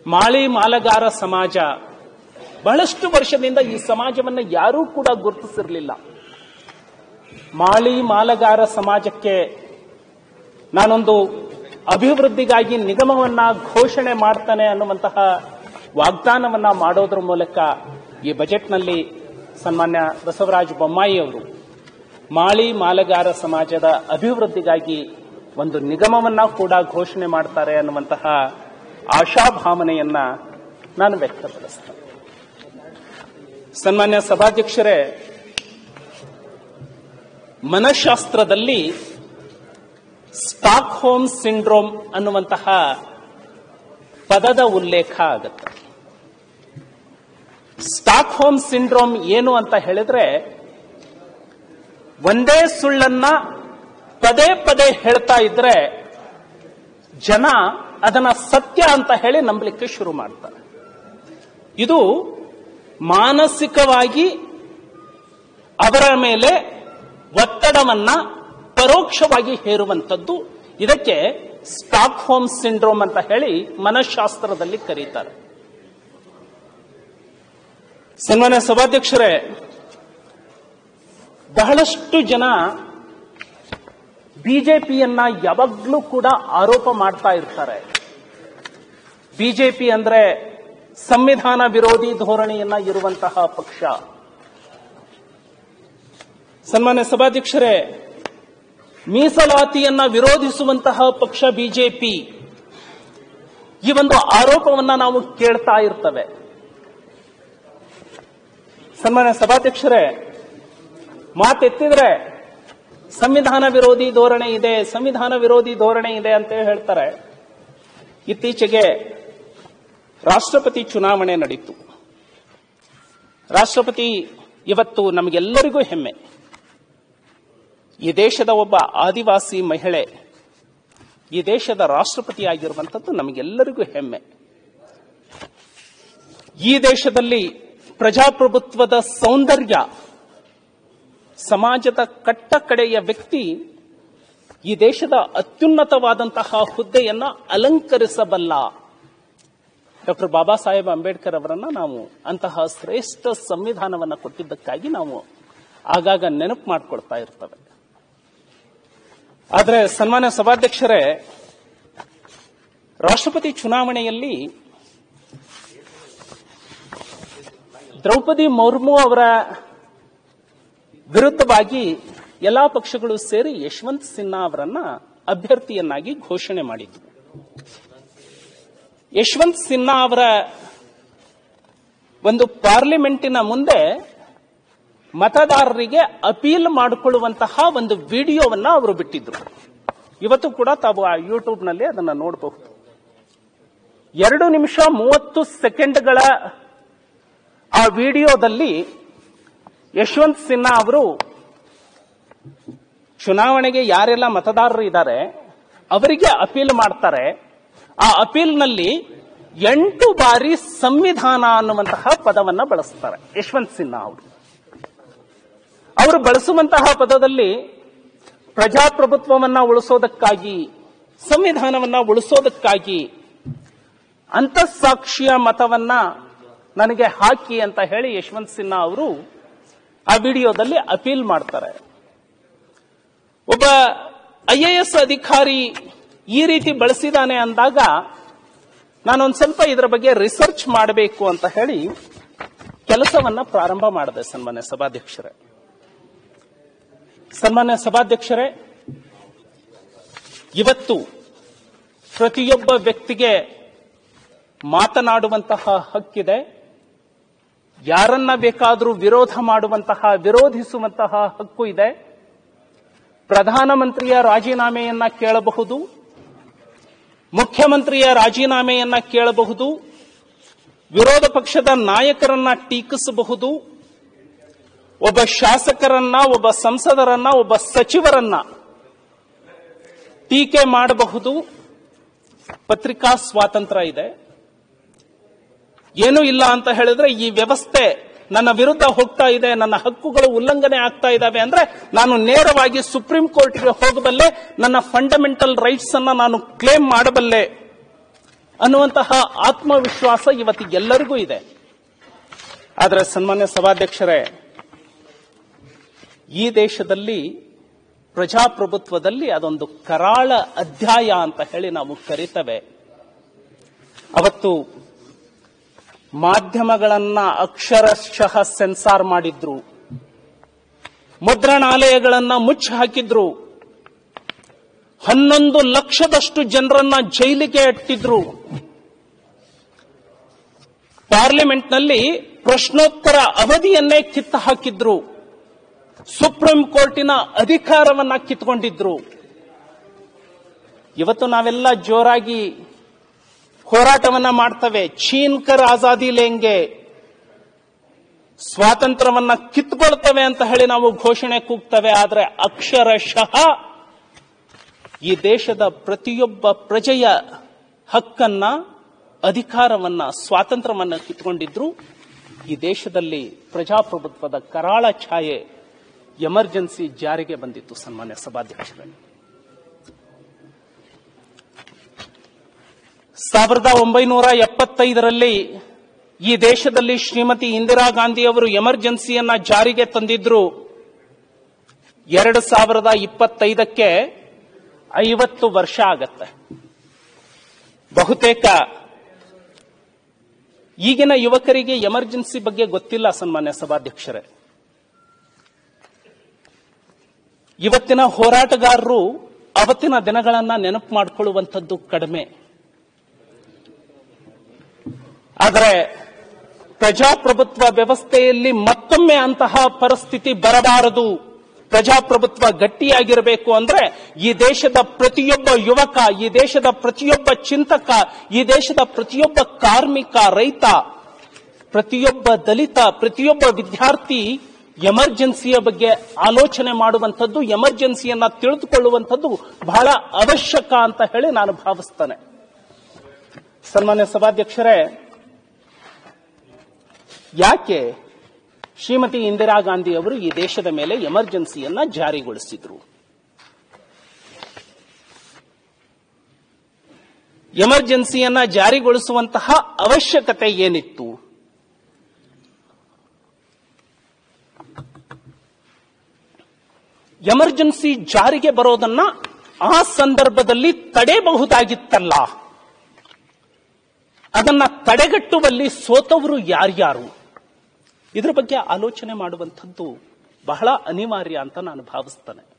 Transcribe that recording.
ಮಾಳಿ ಮಾಲಗಾರ ಸಮಾಜ ಬಹಳಷ್ಟು ವರ್ಷದಿಂದ ಈ ಸಮಾಜವನ್ನ ಯಾರೂ ಕೂಡ ಗುರುತಿಸಿರಲಿಲ್ಲ ಮಾಳಿ ಮಾಲಗಾರ ಸಮಾಜಕ್ಕೆ ನಾನೊಂದು ಅಭಿವೃದ್ಧಿಗಾಗಿ ನಿಗಮವನ್ನ ಘೋಷಣೆ ಮಾಡ್ತಾನೆ ಅನ್ನುವಂತಹ ವಾಗ್ದಾನವನ್ನ ಮಾಡೋದ್ರ ಮೂಲಕ ಈ ಬಜೆಟ್ನಲ್ಲಿ ಸನ್ಮಾನ್ಯ ಬಸವರಾಜ ಬೊಮ್ಮಾಯಿ ಅವರು ಮಾಳಿ ಮಾಲಗಾರ ಸಮಾಜದ ಅಭಿವೃದ್ಧಿಗಾಗಿ ಒಂದು ನಿಗಮವನ್ನ ಕೂಡ ಘೋಷಣೆ ಮಾಡ್ತಾರೆ ಅನ್ನುವಂತಹ ಆಶಾಭಾವನೆಯನ್ನ ನಾನು ವ್ಯಕ್ತಪಡಿಸ್ತೇನೆ ಸನ್ಮಾನ್ಯ ಸಭಾಧ್ಯಕ್ಷರೇ ಮನಃಶಾಸ್ತ್ರದಲ್ಲಿ ಸ್ಟಾಕ್ ಹೋಮ್ ಸಿಂಡ್ರೋಮ್ ಅನ್ನುವಂತಹ ಪದದ ಉಲ್ಲೇಖ ಆಗುತ್ತೆ ಸ್ಟಾಕ್ ಹೋಮ್ ಸಿಂಡ್ರೋಮ್ ಏನು ಅಂತ ಹೇಳಿದ್ರೆ ಒಂದೇ ಸುಳ್ಳನ್ನ ಪದೇ ಪದೇ ಹೇಳ್ತಾ ಇದ್ರೆ ಜನ ಅದನ್ನ ಸತ್ಯ ಅಂತ ಹೇಳಿ ನಂಬಲಿಕ್ಕೆ ಶುರು ಮಾಡ್ತಾರೆ ಇದು ಮಾನಸಿಕವಾಗಿ ಅವರ ಮೇಲೆ ಒತ್ತಡವನ್ನ ಪರೋಕ್ಷವಾಗಿ ಹೇರುವಂತದ್ದು ಇದಕ್ಕೆ ಸ್ಟಾಕ್ ಹೋಮ್ ಸಿಂಡ್ರೋಮ್ ಅಂತ ಹೇಳಿ ಮನಃಶಾಸ್ತ್ರದಲ್ಲಿ ಕರೀತಾರೆ ಸನ್ಮಾನ್ಯ ಸಭಾಧ್ಯಕ್ಷರೇ ಬಹಳಷ್ಟು ಜನ ಬಿಜೆಪಿಯನ್ನ ಯಾವಾಗ್ಲೂ ಕೂಡ ಆರೋಪ ಮಾಡ್ತಾ ಇರ್ತಾರೆ ಬಿಜೆಪಿ ಅಂದ್ರೆ ಸಂವಿಧಾನ ವಿರೋಧಿ ಧೋರಣೆಯನ್ನ ಇರುವಂತಹ ಪಕ್ಷ ಸನ್ಮಾನ್ಯ ಸಭಾಧ್ಯಕ್ಷರೇ ಮೀಸಲಾತಿಯನ್ನ ವಿರೋಧಿಸುವಂತಹ ಪಕ್ಷ ಬಿಜೆಪಿ ಈ ಒಂದು ಆರೋಪವನ್ನ ನಾವು ಕೇಳ್ತಾ ಇರ್ತವೆ ಸನ್ಮಾನ್ಯ ಸಭಾಧ್ಯಕ್ಷರೇ ಮಾತೆತ್ತಿದ್ರೆ ಸಂವಿಧಾನ ವಿರೋಧಿ ಧೋರಣೆ ಇದೆ ಸಂವಿಧಾನ ವಿರೋಧಿ ಧೋರಣೆ ಇದೆ ಅಂತ ಹೇಳ್ತಾರೆ ಇತ್ತೀಚೆಗೆ ರಾಷ್ಟ್ರಪತಿ ಚುನಾವಣೆ ನಡೀತು ರಾಷ್ಟ್ರಪತಿ ಇವತ್ತು ನಮಗೆಲ್ಲರಿಗೂ ಹೆಮ್ಮೆ ಈ ದೇಶದ ಒಬ್ಬ ಆದಿವಾಸಿ ಮಹಿಳೆ ಈ ದೇಶದ ರಾಷ್ಟ್ರಪತಿಯಾಗಿರುವಂಥದ್ದು ನಮಗೆಲ್ಲರಿಗೂ ಹೆಮ್ಮೆ ಈ ದೇಶದಲ್ಲಿ ಪ್ರಜಾಪ್ರಭುತ್ವದ ಸೌಂದರ್ಯ ಸಮಾಜದ ಕಟ್ಟ ಕಡೆಯ ವ್ಯಕ್ತಿ ಈ ದೇಶದ ಅತ್ಯುನ್ನತವಾದಂತಹ ಹುದ್ದೆಯನ್ನ ಅಲಂಕರಿಸಬಲ್ಲ ಡಾಕ್ಟರ್ ಬಾಬಾ ಸಾಹೇಬ್ ಅಂಬೇಡ್ಕರ್ ಅವರನ್ನ ನಾವು ಅಂತಹ ಶ್ರೇಷ್ಠ ಸಂವಿಧಾನವನ್ನ ಕೊಟ್ಟಿದ್ದಕ್ಕಾಗಿ ನಾವು ಆಗಾಗ ನೆನಪು ಮಾಡ್ಕೊಳ್ತಾ ಇರ್ತವೆ ಆದರೆ ಸನ್ಮಾನ್ಯ ಸಭಾಧ್ಯಕ್ಷರೇ ರಾಷ್ಟ್ರಪತಿ ಚುನಾವಣೆಯಲ್ಲಿ ದ್ರೌಪದಿ ಮುರ್ಮು ಅವರ ವಿರುದ್ಧವಾಗಿ ಎಲ್ಲಾ ಪಕ್ಷಗಳು ಸೇರಿ ಯಶವಂತ್ ಸಿನ್ಹಾ ಅವರನ್ನ ಅಭ್ಯರ್ಥಿಯನ್ನಾಗಿ ಘೋಷಣೆ ಮಾಡಿದ್ವು ಯಶವಂತ್ ಸಿನ್ಹಾ ಅವರ ಒಂದು ಪಾರ್ಲಿಮೆಂಟಿನ ಮುಂದೆ ಮತದಾರರಿಗೆ ಅಪೀಲ್ ಮಾಡಿಕೊಳ್ಳುವಂತಹ ಒಂದು ವಿಡಿಯೋವನ್ನ ಅವರು ಬಿಟ್ಟಿದ್ರು ಇವತ್ತು ಕೂಡ ತಾವು ಆ ಯೂಟ್ಯೂಬ್ನಲ್ಲಿ ಅದನ್ನ ನೋಡಬಹುದು ಎರಡು ನಿಮಿಷ ಮೂವತ್ತು ಸೆಕೆಂಡ್ಗಳ ಆ ವಿಡಿಯೋದಲ್ಲಿ ಯಶವಂತ್ ಸಿನ್ಹಾ ಅವರು ಚುನಾವಣೆಗೆ ಯಾರೆಲ್ಲ ಮತದಾರರು ಇದ್ದಾರೆ ಅವರಿಗೆ ಅಪೀಲ್ ಮಾಡ್ತಾರೆ ಆ ಅಪೀಲ್ನಲ್ಲಿ ಎಂಟು ಬಾರಿ ಸಂವಿಧಾನ ಅನ್ನುವಂತಹ ಪದವನ್ನ ಬಳಸ್ತಾರೆ ಯಶವಂತ್ ಸಿನ್ಹಾ ಅವರು ಅವರು ಬಳಸುವಂತಹ ಪದದಲ್ಲಿ ಪ್ರಜಾಪ್ರಭುತ್ವವನ್ನ ಉಳಿಸೋದಕ್ಕಾಗಿ ಸಂವಿಧಾನವನ್ನ ಉಳಿಸೋದಕ್ಕಾಗಿ ಅಂತಃಸಾಕ್ಷಿಯ ಮತವನ್ನ ನನಗೆ ಹಾಕಿ ಅಂತ ಹೇಳಿ ಯಶವಂತ್ ಸಿನ್ಹಾ ಅವರು ಆ ವಿಡಿಯೋದಲ್ಲಿ ಅಪೀಲ್ ಮಾಡ್ತಾರೆ ಒಬ್ಬ ಐಎಎಸ್ ಅಧಿಕಾರಿ ಈ ರೀತಿ ಬಳಸಿದಾನೆ ಅಂದಾಗ ನಾನೊಂದು ಸ್ವಲ್ಪ ಇದರ ಬಗ್ಗೆ ರಿಸರ್ಚ್ ಮಾಡಬೇಕು ಅಂತ ಹೇಳಿ ಕೆಲಸವನ್ನ ಪ್ರಾರಂಭ ಮಾಡಿದೆ ಸನ್ಮಾನ್ಯ ಸಭಾಧ್ಯಕ್ಷರೇ ಸನ್ಮಾನ್ಯ ಸಭಾಧ್ಯಕ್ಷರೇ ಇವತ್ತು ಪ್ರತಿಯೊಬ್ಬ ವ್ಯಕ್ತಿಗೆ ಮಾತನಾಡುವಂತಹ ಹಕ್ಕಿದೆ ಯಾರನ್ನ ಬೇಕಾದರೂ ವಿರೋಧ ಮಾಡುವಂತಹ ವಿರೋಧಿಸುವಂತಹ ಹಕ್ಕು ಇದೆ ಪ್ರಧಾನಮಂತ್ರಿಯ ರಾಜೀನಾಮೆಯನ್ನ ಕೇಳಬಹುದು ಮುಖ್ಯಮಂತ್ರಿಯ ರಾಜೀನಾಮೆಯನ್ನ ಕೇಳಬಹುದು ವಿರೋಧ ಪಕ್ಷದ ನಾಯಕರನ್ನ ಟೀಕಿಸಬಹುದು ಒಬ್ಬ ಶಾಸಕರನ್ನ ಒಬ್ಬ ಸಂಸದರನ್ನ ಒಬ್ಬ ಸಚಿವರನ್ನ ಟೀಕೆ ಮಾಡಬಹುದು ಪತ್ರಿಕಾ ಸ್ವಾತಂತ್ರ್ಯ ಇದೆ ಏನೂ ಇಲ್ಲ ಅಂತ ಹೇಳಿದ್ರೆ ಈ ವ್ಯವಸ್ಥೆ ನನ್ನ ವಿರುದ್ಧ ಹೋಗ್ತಾ ಇದೆ ನನ್ನ ಹಕ್ಕುಗಳು ಉಲ್ಲಂಘನೆ ಆಗ್ತಾ ಇದ್ದಾವೆ ಅಂದ್ರೆ ನಾನು ನೇರವಾಗಿ ಸುಪ್ರೀಂ ಕೋರ್ಟ್ಗೆ ಹೋಗಬಲ್ಲೆ ನನ್ನ ಫಂಡಮೆಂಟಲ್ ರೈಟ್ಸ್ ಅನ್ನ ನಾನು ಕ್ಲೇಮ್ ಮಾಡಬಲ್ಲೆ ಅನ್ನುವಂತಹ ಆತ್ಮವಿಶ್ವಾಸ ಇವತ್ತಿಗೆಲ್ಲರಿಗೂ ಇದೆ ಆದರೆ ಸನ್ಮಾನ್ಯ ಸಭಾಧ್ಯಕ್ಷರೇ ಈ ದೇಶದಲ್ಲಿ ಪ್ರಜಾಪ್ರಭುತ್ವದಲ್ಲಿ ಅದೊಂದು ಕರಾಳ ಅಧ್ಯಾಯ ಅಂತ ಹೇಳಿ ನಾವು ಕರಿತೇವೆ ಅವತ್ತು ಮಾಧ್ಯಮಗಳನ್ನ ಅಕ್ಷರಶಃ ಸೆನ್ಸಾರ್ ಮಾಡಿದ್ರು ಮುದ್ರಣಾಲಯಗಳನ್ನ ಮುಚ್ಚಿ ಹಾಕಿದ್ರು ಹನ್ನೊಂದು ಲಕ್ಷದಷ್ಟು ಜನರನ್ನ ಜೈಲಿಗೆ ಅಟ್ಟಿದ್ರು ಪಾರ್ಲಿಮೆಂಟ್ನಲ್ಲಿ ಪ್ರಶ್ನೋತ್ತರ ಅವಧಿಯನ್ನೇ ಕಿತ್ತು ಹಾಕಿದ್ರು ಸುಪ್ರೀಂ ಕೋರ್ಟಿನ ಅಧಿಕಾರವನ್ನ ಕಿತ್ಕೊಂಡಿದ್ರು ಇವತ್ತು ನಾವೆಲ್ಲ ಜೋರಾಗಿ ಹೋರಾಟವನ್ನ ಮಾಡ್ತವೆ ಚೀನ್ಕರ್ ಆಜಾದಿ ಲೇಂಗೆ ಸ್ವಾತಂತ್ರ್ಯವನ್ನ ಕಿತ್ಕೊಳ್ತವೆ ಅಂತ ಹೇಳಿ ನಾವು ಘೋಷಣೆ ಕೂಗ್ತವೆ ಆದ್ರೆ ಅಕ್ಷರಶಃ ಈ ದೇಶದ ಪ್ರತಿಯೊಬ್ಬ ಪ್ರಜೆಯ ಹಕ್ಕನ್ನ ಅಧಿಕಾರವನ್ನ ಸ್ವಾತಂತ್ರ್ಯವನ್ನ ಕಿತ್ಕೊಂಡಿದ್ರು ಈ ದೇಶದಲ್ಲಿ ಪ್ರಜಾಪ್ರಭುತ್ವದ ಕರಾಳ ಛಾಯೆ ಎಮರ್ಜೆನ್ಸಿ ಜಾರಿಗೆ ಬಂದಿತ್ತು ಸನ್ಮಾನ್ಯ ಸಭಾಧ್ಯಕ್ಷರೇ ಸಾವಿರದ ಒಂಬೈನೂರ ಎಪ್ಪತ್ತೈದರಲ್ಲಿ ಈ ದೇಶದಲ್ಲಿ ಶ್ರೀಮತಿ ಇಂದಿರಾ ಗಾಂಧಿ ಅವರು ಎಮರ್ಜೆನ್ಸಿಯನ್ನ ಜಾರಿಗೆ ತಂದಿದ್ರು ಎರಡು ಸಾವಿರದ ಇಪ್ಪತ್ತೈದಕ್ಕೆ ಐವತ್ತು ವರ್ಷ ಆಗತ್ತೆ ಬಹುತೇಕ ಈಗಿನ ಯುವಕರಿಗೆ ಎಮರ್ಜೆನ್ಸಿ ಬಗ್ಗೆ ಗೊತ್ತಿಲ್ಲ ಸನ್ಮಾನ್ಯ ಸಭಾಧ್ಯಕ್ಷರೇ ಇವತ್ತಿನ ಹೋರಾಟಗಾರರು ಅವತ್ತಿನ ದಿನಗಳನ್ನ ನೆನಪು ಮಾಡಿಕೊಳ್ಳುವಂಥದ್ದು ಕಡಿಮೆ ಆದರೆ ಪ್ರಜಾಪ್ರಭುತ್ವ ವ್ಯವಸ್ಥೆಯಲ್ಲಿ ಮತ್ತೊಮ್ಮೆ ಅಂತಹ ಪರಿಸ್ಥಿತಿ ಬರಬಾರದು ಪ್ರಜಾಪ್ರಭುತ್ವ ಗಟ್ಟಿಯಾಗಿರಬೇಕು ಅಂದ್ರೆ ಈ ದೇಶದ ಪ್ರತಿಯೊಬ್ಬ ಯುವಕ ಈ ದೇಶದ ಪ್ರತಿಯೊಬ್ಬ ಚಿಂತಕ ಈ ದೇಶದ ಪ್ರತಿಯೊಬ್ಬ ಕಾರ್ಮಿಕ ರೈತ ಪ್ರತಿಯೊಬ್ಬ ದಲಿತ ಪ್ರತಿಯೊಬ್ಬ ವಿದ್ಯಾರ್ಥಿ ಎಮರ್ಜೆನ್ಸಿಯ ಬಗ್ಗೆ ಆಲೋಚನೆ ಮಾಡುವಂಥದ್ದು ಎಮರ್ಜೆನ್ಸಿಯನ್ನ ತಿಳಿದುಕೊಳ್ಳುವಂಥದ್ದು ಬಹಳ ಅವಶ್ಯಕ ಅಂತ ಹೇಳಿ ನಾನು ಭಾವಿಸ್ತೇನೆ ಸನ್ಮಾನ್ಯ ಸಭಾಧ್ಯಕ್ಷರೇ ಯಾಕೆ ಶ್ರೀಮತಿ ಇಂದಿರಾ ಗಾಂಧಿ ಅವರು ಈ ದೇಶದ ಮೇಲೆ ಎಮರ್ಜೆನ್ಸಿಯನ್ನ ಜಾರಿಗೊಳಿಸಿದ್ರು ಎಮರ್ಜೆನ್ಸಿಯನ್ನ ಜಾರಿಗೊಳಿಸುವಂತಹ ಅವಶ್ಯಕತೆ ಏನಿತ್ತು ಎಮರ್ಜೆನ್ಸಿ ಜಾರಿಗೆ ಬರೋದನ್ನ ಆ ಸಂದರ್ಭದಲ್ಲಿ ತಡೆಯಬಹುದಾಗಿತ್ತಲ್ಲ ಅದನ್ನ ತಡೆಗಟ್ಟುವಲ್ಲಿ ಸೋತವರು ಯಾರ್ಯಾರು ಇದ್ರ ಬಗ್ಗೆ ಆಲೋಚನೆ ಮಾಡುವಂಥದ್ದು ಬಹಳ ಅನಿವಾರ್ಯ ಅಂತ ನಾನು ಭಾವಿಸ್ತೇನೆ